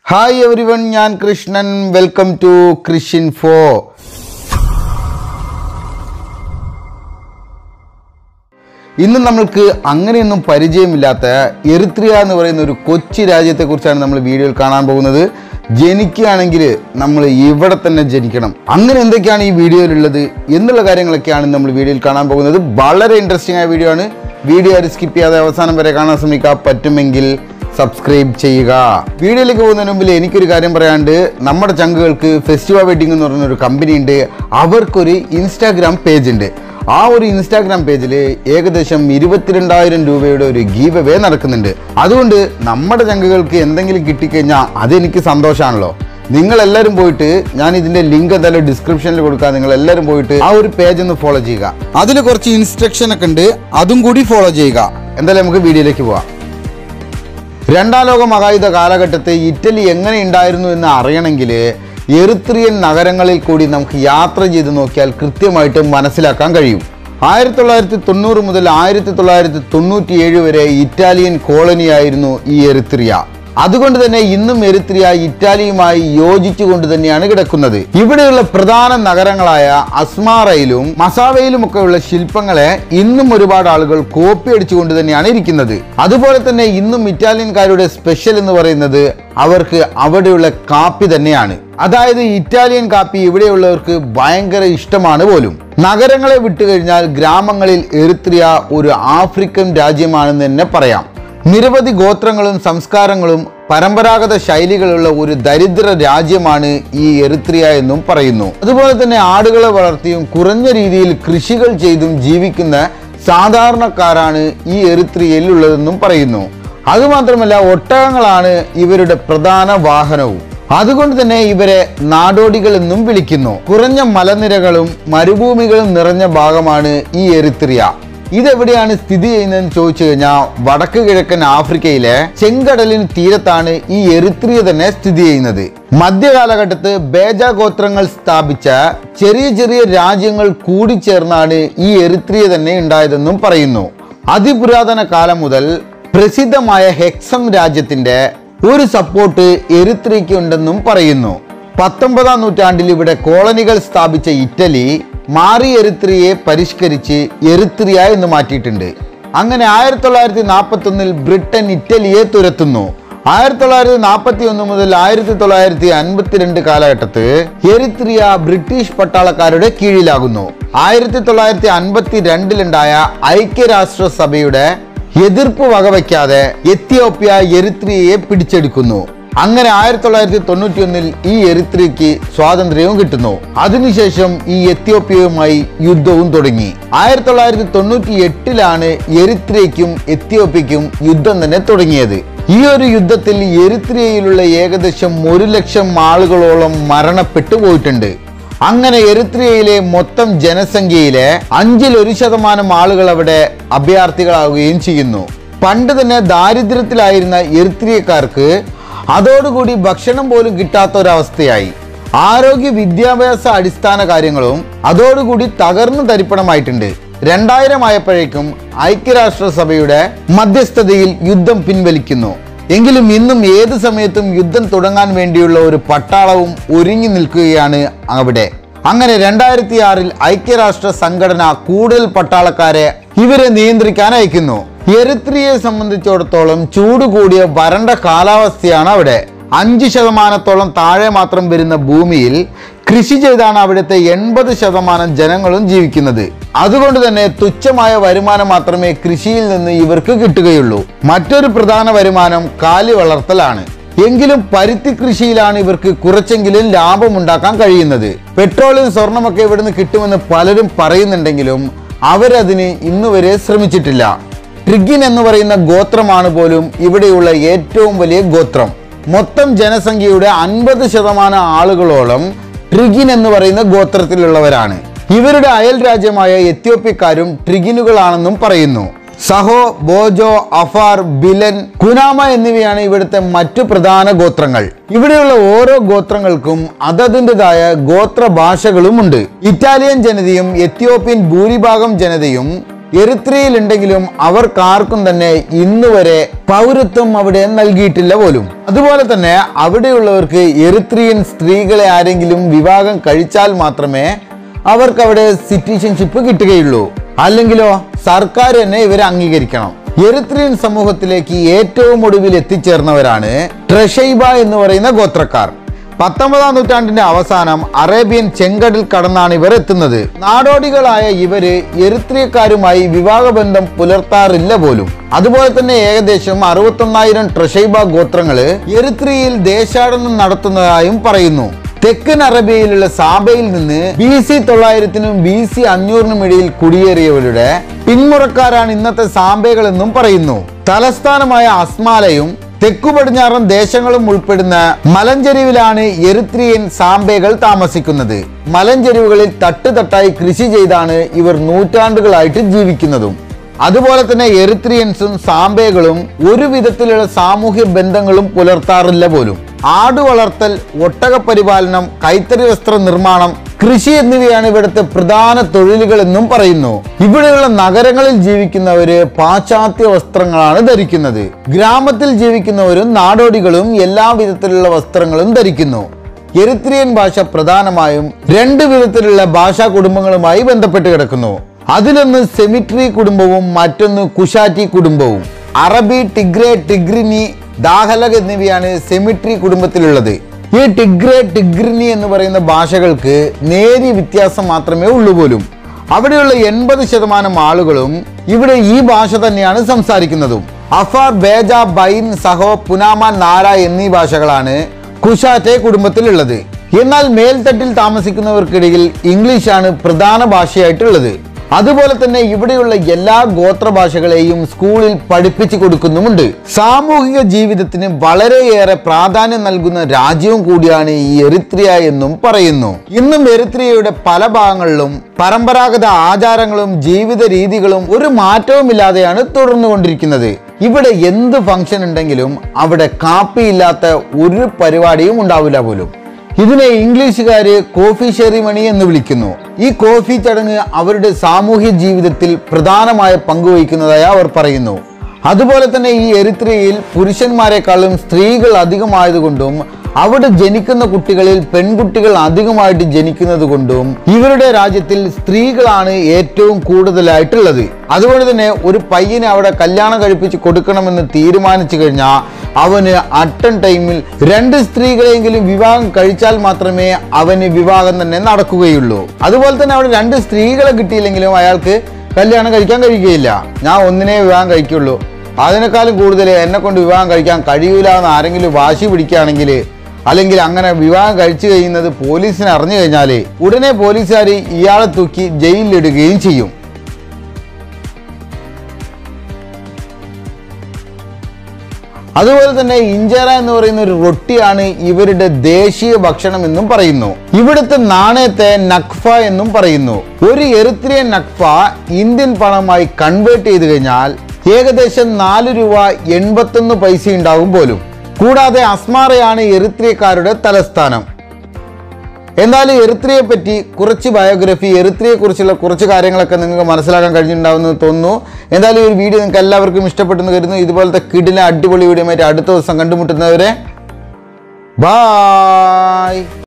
hi every one ഞാൻ Krishnan welcome to കൃഷിൻ ഫോ ഇന്ന് നമ്മൾക്ക് അങ്ങനെയൊന്നും പരിചയമില്ലാത്ത എറിത്രിയ എന്ന് പറയുന്ന ഒരു കൊച്ചു രാജ്യത്തെക്കുറിച്ചാണ് നമ്മൾ വീഡിയോയിൽ കാണാൻ പോകുന്നത് ജനിക്കുകയാണെങ്കിൽ നമ്മൾ ഇവിടെ തന്നെ ജനിക്കണം അങ്ങനെ എന്തൊക്കെയാണ് ഈ വീഡിയോയിലുള്ളത് എന്നുള്ള കാര്യങ്ങളൊക്കെയാണ് നമ്മൾ വീഡിയോയിൽ കാണാൻ പോകുന്നത് വളരെ ഇൻട്രസ്റ്റിംഗ് ആയ വീഡിയോ ആണ് വീഡിയോ ആരും സ്കിപ്പ് ചെയ്യാതെ അവസാനം വരെ കാണാൻ ശ്രമിക്കുക പറ്റുമെങ്കിൽ സബ്സ്ക്രൈബ് ചെയ്യുക വീഡിയോയിലേക്ക് പോകുന്നതിന് മുമ്പിൽ എനിക്കൊരു കാര്യം പറയാണ്ട് നമ്മുടെ ചങ്കുകൾക്ക് ഫെസ്റ്റിവൽ വെഡിങ് എന്ന് പറയുന്ന ഒരു കമ്പനി ഉണ്ട് അവർക്കൊരു ഇൻസ്റ്റാഗ്രാം പേജ് ഉണ്ട് ആ ഒരു ഇൻസ്റ്റാഗ്രാം പേജിൽ ഏകദേശം ഇരുപത്തിരണ്ടായിരം രൂപയുടെ ഒരു ഗീവ് അവേ നടക്കുന്നുണ്ട് അതുകൊണ്ട് നമ്മുടെ ചങ്കുകൾക്ക് എന്തെങ്കിലും കിട്ടിക്കഴിഞ്ഞാൽ അതെനിക്ക് സന്തോഷമാണല്ലോ നിങ്ങൾ എല്ലാവരും പോയിട്ട് ഞാൻ ഇതിന്റെ ലിങ്ക് എന്തായാലും ഡിസ്ക്രിപ്ഷനിൽ കൊടുക്കാം നിങ്ങൾ എല്ലാവരും പോയിട്ട് ആ ഒരു പേജ് ഒന്ന് ഫോളോ ചെയ്യുക അതിൽ കുറച്ച് ഇൻസ്ട്രക്ഷൻ ഒക്കെ ഉണ്ട് അതും കൂടി ഫോളോ ചെയ്യുക എന്തായാലും നമുക്ക് വീഡിയോയിലേക്ക് പോവാം രണ്ടാം ലോക മഹായുദ്ധ കാലഘട്ടത്തെ ഇറ്റലി എങ്ങനെ ഉണ്ടായിരുന്നു എന്ന് അറിയണമെങ്കിൽ എറിത്രിയൻ നഗരങ്ങളിൽ കൂടി നമുക്ക് യാത്ര ചെയ്ത് നോക്കിയാൽ കൃത്യമായിട്ട് മനസ്സിലാക്കാൻ കഴിയും ആയിരത്തി തൊള്ളായിരത്തി തൊണ്ണൂറ് മുതൽ ആയിരത്തി തൊള്ളായിരത്തി തൊണ്ണൂറ്റി ഏഴ് വരെ ഇറ്റാലിയൻ കോളനിയായിരുന്നു ഈ എറിത്രിയ അതുകൊണ്ട് തന്നെ ഇന്നും എരിത്രിയ ഇറ്റാലിയുമായി യോജിച്ചുകൊണ്ട് തന്നെയാണ് കിടക്കുന്നത് ഇവിടെയുള്ള പ്രധാന നഗരങ്ങളായ അസ്മാറയിലും മസാവയിലും ഒക്കെയുള്ള ശില്പങ്ങളെ ഇന്നും ഒരുപാട് ആളുകൾ കോപ്പി അടിച്ചുകൊണ്ട് തന്നെയാണ് ഇരിക്കുന്നത് അതുപോലെ തന്നെ ഇന്നും ഇറ്റാലിയൻകാരുടെ സ്പെഷ്യൽ എന്ന് പറയുന്നത് അവർക്ക് അവിടെയുള്ള കാപ്പി തന്നെയാണ് അതായത് ഇറ്റാലിയൻ കാപ്പി ഇവിടെയുള്ളവർക്ക് ഭയങ്കര ഇഷ്ടമാണ് പോലും നഗരങ്ങളെ വിട്ടുകഴിഞ്ഞാൽ ഗ്രാമങ്ങളിൽ എറിത്രിയ ഒരു ആഫ്രിക്കൻ രാജ്യമാണെന്ന് തന്നെ പറയാം നിരവധി ഗോത്രങ്ങളും സംസ്കാരങ്ങളും പരമ്പരാഗത ശൈലികളുള്ള ഒരു ദരിദ്ര രാജ്യമാണ് ഈ എറിത്രിയ എന്നും പറയുന്നു അതുപോലെ തന്നെ ആടുകളെ വളർത്തിയും കുറഞ്ഞ രീതിയിൽ കൃഷികൾ ചെയ്തും ജീവിക്കുന്ന സാധാരണക്കാരാണ് ഈ എറിത്രിയയിൽ ഉള്ളതെന്നും പറയുന്നു അതുമാത്രമല്ല ഒട്ടകങ്ങളാണ് ഇവരുടെ പ്രധാന വാഹനവും അതുകൊണ്ട് തന്നെ ഇവരെ നാടോടികൾ എന്നും വിളിക്കുന്നു കുറഞ്ഞ മലനിരകളും മരുഭൂമികളും നിറഞ്ഞ ഭാഗമാണ് ഈ എറിത്രിയ ഇതെവിടെയാണ് സ്ഥിതി ചെയ്യുന്നതെന്ന് ചോദിച്ചു കഴിഞ്ഞാൽ വടക്ക് കിഴക്കൻ ആഫ്രിക്കയിലെ ചെങ്കടലിന് തീരത്താണ് ഈ എറിത്രിയ തന്നെ സ്ഥിതി ചെയ്യുന്നത് മധ്യകാലഘട്ടത്ത് ബേജ ഗോത്രങ്ങൾ സ്ഥാപിച്ച ചെറിയ ചെറിയ രാജ്യങ്ങൾ കൂടിച്ചേർന്നാണ് ഈ എറിത്രിയ തന്നെ ഉണ്ടായതെന്നും പറയുന്നു അതിപുരാതന കാലം മുതൽ പ്രസിദ്ധമായ ഹെക്സം രാജ്യത്തിന്റെ ഒരു സപ്പോർട്ട് എറിത്രിയയ്ക്ക് ഉണ്ടെന്നും പറയുന്നു പത്തൊമ്പതാം നൂറ്റാണ്ടിൽ ഇവിടെ കോളനികൾ സ്ഥാപിച്ച ഇറ്റലി മാറി എറിത്രിയെ പരിഷ്കരിച്ച് എറിത്രിയ എന്ന് മാറ്റിയിട്ടുണ്ട് അങ്ങനെ ആയിരത്തി തൊള്ളായിരത്തി നാൽപ്പത്തി ഒന്നിൽ ബ്രിട്ടൻ ഇറ്റലിയെ തുരത്തുന്നു ആയിരത്തി തൊള്ളായിരത്തി നാൽപ്പത്തി ഒന്ന് മുതൽ ആയിരത്തി തൊള്ളായിരത്തി അൻപത്തിരണ്ട് കാലഘട്ടത്ത് എറിത്രിയ ബ്രിട്ടീഷ് പട്ടാളക്കാരുടെ കീഴിലാകുന്നു ആയിരത്തി തൊള്ളായിരത്തി അൻപത്തി രണ്ടിലുണ്ടായ ഐക്യരാഷ്ട്ര സഭയുടെ എതിർപ്പ് വകവയ്ക്കാതെ എത്യോപ്യ എറിത്രിയയെ പിടിച്ചെടുക്കുന്നു അങ്ങനെ ആയിരത്തി തൊള്ളായിരത്തി തൊണ്ണൂറ്റി ഒന്നിൽ ഈ എറിത്രിയയ്ക്ക് സ്വാതന്ത്ര്യവും കിട്ടുന്നു അതിനുശേഷം ഈ എത്യോപ്യയുമായി യുദ്ധവും തുടങ്ങി ആയിരത്തി തൊള്ളായിരത്തി തൊണ്ണൂറ്റി എട്ടിലാണ് എറിത്രിയയ്ക്കും എത്യോപ്യയ്ക്കും യുദ്ധം തന്നെ തുടങ്ങിയത് ഈ ഒരു യുദ്ധത്തിൽ എറിത്രിയയിലുള്ള ഏകദേശം ഒരു ലക്ഷം ആളുകളോളം മരണപ്പെട്ടു പോയിട്ടുണ്ട് അങ്ങനെ എറിത്രിയയിലെ മൊത്തം ജനസംഖ്യയിലെ അഞ്ചിൽ ഒരു ശതമാനം ആളുകൾ അവിടെ അഭയാർത്ഥികളാവുകയും ചെയ്യുന്നു പണ്ട് തന്നെ ദാരിദ്ര്യത്തിലായിരുന്ന എറിത്രിയക്കാർക്ക് അതോടുകൂടി ഭക്ഷണം പോലും കിട്ടാത്ത ഒരവസ്ഥയായി ആരോഗ്യ വിദ്യാഭ്യാസ അടിസ്ഥാന കാര്യങ്ങളും അതോടുകൂടി തകർന്നു തരിപ്പണമായിട്ടുണ്ട് രണ്ടായിരം ആയപ്പോഴേക്കും ഐക്യരാഷ്ട്രസഭയുടെ മധ്യസ്ഥതയിൽ യുദ്ധം പിൻവലിക്കുന്നു എങ്കിലും ഇന്നും ഏത് സമയത്തും യുദ്ധം തുടങ്ങാൻ വേണ്ടിയുള്ള ഒരു പട്ടാളവും ഒരുങ്ങി നിൽക്കുകയാണ് അവിടെ അങ്ങനെ രണ്ടായിരത്തി ആറിൽ ഐക്യരാഷ്ട്ര സംഘടന കൂടുതൽ പട്ടാളക്കാരെ ഇവരെ നിയന്ത്രിക്കാൻ അയക്കുന്നു എറിത്രിയയെ സംബന്ധിച്ചിടത്തോളം ചൂട് കൂടിയ വരണ്ട കാലാവസ്ഥയാണ് അവിടെ അഞ്ച് ശതമാനത്തോളം താഴെ മാത്രം വരുന്ന ഭൂമിയിൽ കൃഷി ചെയ്താണ് അവിടുത്തെ എൺപത് ശതമാനം ജനങ്ങളും ജീവിക്കുന്നത് അതുകൊണ്ട് തന്നെ തുച്ഛമായ വരുമാനം മാത്രമേ കൃഷിയിൽ നിന്ന് ഇവർക്ക് കിട്ടുകയുള്ളൂ മറ്റൊരു പ്രധാന വരുമാനം കാലി വളർത്തലാണ് എങ്കിലും പരുത്തി കൃഷിയിലാണ് ഇവർക്ക് കുറച്ചെങ്കിലും ലാഭം ഉണ്ടാക്കാൻ കഴിയുന്നത് പെട്രോളും സ്വർണമൊക്കെ ഇവിടുന്ന് കിട്ടുമെന്ന് പലരും പറയുന്നുണ്ടെങ്കിലും അവരതിന് ഇന്നുവരെ ശ്രമിച്ചിട്ടില്ല ട്രിഗിൻ എന്ന് പറയുന്ന ഗോത്രമാണ് പോലും ഇവിടെയുള്ള ഏറ്റവും വലിയ ഗോത്രം മൊത്തം ജനസംഖ്യയുടെ അൻപത് ശതമാനം ആളുകളോളം ട്രിഗിൻ എന്ന് പറയുന്ന ഗോത്രത്തിലുള്ളവരാണ് ഇവരുടെ അയൽ രാജ്യമായ എത്യോപ്യക്കാരും ട്രിഗിനുകളാണെന്നും പറയുന്നു സഹോ ബോജോ അഫാർ ബിലൻ കുനാമ എന്നിവയാണ് ഇവിടുത്തെ മറ്റു പ്രധാന ഗോത്രങ്ങൾ ഇവിടെയുള്ള ഓരോ ഗോത്രങ്ങൾക്കും അതതിൻ്റെതായ ഗോത്ര ഭാഷകളുമുണ്ട് ഇറ്റാലിയൻ ജനതയും എത്യോപ്യൻ ഭൂരിഭാഗം ജനതയും എറിത്രിയയിലുണ്ടെങ്കിലും അവർക്കാർക്കും തന്നെ ഇന്ന് വരെ പൗരത്വം അവിടെ നൽകിയിട്ടില്ല പോലും അതുപോലെ തന്നെ അവിടെയുള്ളവർക്ക് എറിത്രിയൻ സ്ത്രീകളെ ആരെങ്കിലും വിവാഹം കഴിച്ചാൽ മാത്രമേ അവർക്ക് അവിടെ സിറ്റിസൺഷിപ്പ് കിട്ടുകയുള്ളൂ അല്ലെങ്കിലോ സർക്കാർ തന്നെ ഇവരെ അംഗീകരിക്കണം എറിത്രിയൻ സമൂഹത്തിലേക്ക് ഏറ്റവും ഒടുവിൽ എത്തിച്ചേർന്നവരാണ് ട്രഷൈബ എന്ന് പറയുന്ന ഗോത്രക്കാർ പത്തൊമ്പതാം നൂറ്റാണ്ടിന്റെ അവസാനം അറേബ്യൻ ചെങ്കടൽ കടന്നാണ് ഇവർ എത്തുന്നത് നാടോടികളായ ഇവര് എറിത്രിയക്കാരുമായി വിവാഹബന്ധം പുലർത്താറില്ല പോലും അതുപോലെ തന്നെ ഏകദേശം അറുപത്തൊന്നായിരം ട്രഷൈബ ഗോത്രങ്ങള് എറിത്രിയയിൽ ദേശാടനം നടത്തുന്നതായും പറയുന്നു തെക്കൻ അറേബ്യയിലുള്ള സാബയിൽ നിന്ന് ബി സി തൊള്ളായിരത്തിനും ബി സി അഞ്ഞൂറിനും ഇടയിൽ കുടിയേറിയവരുടെ പിന്മുറക്കാരാണ് ഇന്നത്തെ സാമ്പേകൾ എന്നും പറയുന്നു തലസ്ഥാനമായ അസ്മാലയും തെക്കു പടിഞ്ഞാറൻ ദേശങ്ങളും ഉൾപ്പെടുന്ന മലഞ്ചെരിവിലാണ് എറിത്രിയൻ സാമ്പേകൾ താമസിക്കുന്നത് മലഞ്ചെരിവുകളിൽ തട്ടുതട്ടായി കൃഷി ചെയ്താണ് ഇവർ നൂറ്റാണ്ടുകളായിട്ട് ജീവിക്കുന്നതും അതുപോലെ തന്നെ എറിത്രിയൻസും സാമ്പേകളും ഒരു വിധത്തിലുള്ള സാമൂഹ്യ ബന്ധങ്ങളും പുലർത്താറില്ല പോലും ആട് വളർത്തൽ ഒട്ടക പരിപാലനം കൈത്തറി വസ്ത്ര നിർമ്മാണം കൃഷി എന്നിവയാണ് ഇവിടുത്തെ പ്രധാന തൊഴിലുകൾ എന്നും പറയുന്നു ഇവിടെയുള്ള നഗരങ്ങളിൽ ജീവിക്കുന്നവര് പാശ്ചാത്യ വസ്ത്രങ്ങളാണ് ധരിക്കുന്നത് ഗ്രാമത്തിൽ ജീവിക്കുന്നവരും നാടോടികളും എല്ലാ വിധത്തിലുള്ള വസ്ത്രങ്ങളും ധരിക്കുന്നു എരിത്രിയൻ ഭാഷ പ്രധാനമായും രണ്ട് വിധത്തിലുള്ള ഭാഷാ കുടുംബങ്ങളുമായി ബന്ധപ്പെട്ട് കിടക്കുന്നു അതിലൊന്ന് സെമിട്രി കുടുംബവും മറ്റൊന്ന് കുഷാറ്റി കുടുംബവും അറബി ടിഗ്രേ ടിഗ്രിനി ദാഹലക് എന്നിവയാണ് സെമിട്രി കുടുംബത്തിലുള്ളത് ഈ ടിഗ്രേ ടിഗ്രിനി എന്ന് പറയുന്ന ഭാഷകൾക്ക് നേരിയ വ്യത്യാസം മാത്രമേ ഉള്ളൂ പോലും അവിടെയുള്ള എൺപത് ശതമാനം ആളുകളും ഇവിടെ ഈ ഭാഷ തന്നെയാണ് സംസാരിക്കുന്നതും അഫാർ ബേജ ബൈൻ സഹോ പുനാമ നാര എന്നീ ഭാഷകളാണ് കുഷാറ്റെ കുടുംബത്തിലുള്ളത് എന്നാൽ മേൽത്തട്ടിൽ താമസിക്കുന്നവർക്കിടയിൽ ഇംഗ്ലീഷാണ് പ്രധാന ഭാഷയായിട്ടുള്ളത് അതുപോലെ തന്നെ ഇവിടെയുള്ള എല്ലാ ഗോത്ര ഭാഷകളെയും സ്കൂളിൽ പഠിപ്പിച്ചു കൊടുക്കുന്നുമുണ്ട് സാമൂഹിക ജീവിതത്തിന് വളരെയേറെ പ്രാധാന്യം നൽകുന്ന രാജ്യവും കൂടിയാണ് ഈ എറിത്രിയ എന്നും പറയുന്നു ഇന്നും എറിത്രിയയുടെ പല ഭാഗങ്ങളിലും പരമ്പരാഗത ആചാരങ്ങളും ജീവിത രീതികളും ഒരു മാറ്റവുമില്ലാതെയാണ് തുടർന്നുകൊണ്ടിരിക്കുന്നത് ഇവിടെ എന്ത് ഫംഗ്ഷൻ ഉണ്ടെങ്കിലും അവിടെ കാപ്പിയില്ലാത്ത ഒരു പരിപാടിയും ഉണ്ടാവില്ല പോലും ഇതിനെ ഇംഗ്ലീഷുകാര് കോഫി സെറിമണി എന്ന് വിളിക്കുന്നു ഈ കോഫി ചടങ്ങ് അവരുടെ സാമൂഹ്യ ജീവിതത്തിൽ പ്രധാനമായ പങ്കുവഹിക്കുന്നതായി അവർ പറയുന്നു അതുപോലെ തന്നെ ഈ എരിത്രിയയിൽ പുരുഷന്മാരെക്കാളും സ്ത്രീകൾ അധികമായതുകൊണ്ടും അവിടെ ജനിക്കുന്ന കുട്ടികളിൽ പെൺകുട്ടികൾ അധികമായിട്ട് ജനിക്കുന്നത് കൊണ്ടും ഇവരുടെ രാജ്യത്തിൽ സ്ത്രീകളാണ് ഏറ്റവും കൂടുതലായിട്ടുള്ളത് അതുകൊണ്ട് തന്നെ ഒരു പയ്യനെ അവിടെ കല്യാണം കഴിപ്പിച്ച് കൊടുക്കണമെന്ന് തീരുമാനിച്ചു കഴിഞ്ഞാൽ അവന് അട്ടൻ ടൈമിൽ രണ്ട് സ്ത്രീകളെങ്കിലും വിവാഹം കഴിച്ചാൽ മാത്രമേ അവന് വിവാഹം തന്നെ നടക്കുകയുള്ളൂ അതുപോലെ തന്നെ അവിടെ രണ്ട് സ്ത്രീകളെ കിട്ടിയില്ലെങ്കിലും അയാൾക്ക് കല്യാണം കഴിക്കാൻ കഴിയുകയില്ല ഞാൻ ഒന്നിനെ വിവാഹം കഴിക്കുള്ളൂ അതിനേക്കാളും കൂടുതൽ എന്നെ കൊണ്ട് വിവാഹം കഴിക്കാൻ കഴിയൂല എന്ന് ആരെങ്കിലും വാശി പിടിക്കുകയാണെങ്കിൽ അല്ലെങ്കിൽ അങ്ങനെ വിവാഹം കഴിച്ചു കഴിയുന്നത് പോലീസിന് അറിഞ്ഞു കഴിഞ്ഞാൽ ഉടനെ പോലീസുകാർ ഇയാളെ തൂക്കി ജയിലിലിടുകയും ചെയ്യും അതുപോലെ തന്നെ ഇഞ്ചേറ എന്ന് പറയുന്ന ഒരു റൊട്ടിയാണ് ഇവരുടെ ദേശീയ ഭക്ഷണം എന്നും പറയുന്നു ഇവിടുത്തെ നാണയത്തെ നഖ്ഫ എന്നും പറയുന്നു ഒരു എറിത്രിയൻ നഖ്ഫ ഇന്ത്യൻ പണമായി കൺവേർട്ട് ചെയ്ത് കഴിഞ്ഞാൽ ഏകദേശം നാല് രൂപ എൺപത്തൊന്ന് പൈസ ഉണ്ടാകും പോലും കൂടാതെ അസ്മാറയാണ് എറിത്രിയക്കാരുടെ തലസ്ഥാനം എന്നാലും എറിത്രിയെ പറ്റി കുറച്ച് ബയോഗ്രഫി എറിത്രിയെ കുറിച്ചുള്ള കുറച്ച് കാര്യങ്ങളൊക്കെ നിങ്ങൾക്ക് മനസ്സിലാക്കാൻ കഴിഞ്ഞിട്ടുണ്ടാവുമെന്ന് തോന്നുന്നു എന്തായാലും ഈ ഒരു വീഡിയോ നിങ്ങൾക്ക് എല്ലാവർക്കും ഇഷ്ടപ്പെട്ടെന്ന് കരുതുന്നു ഇതുപോലത്തെ കിടില അടിപൊളി വീഡിയോ ആയിട്ട് അടുത്ത ദിവസം കണ്ടുമുട്ടുന്നവരെ ബായ്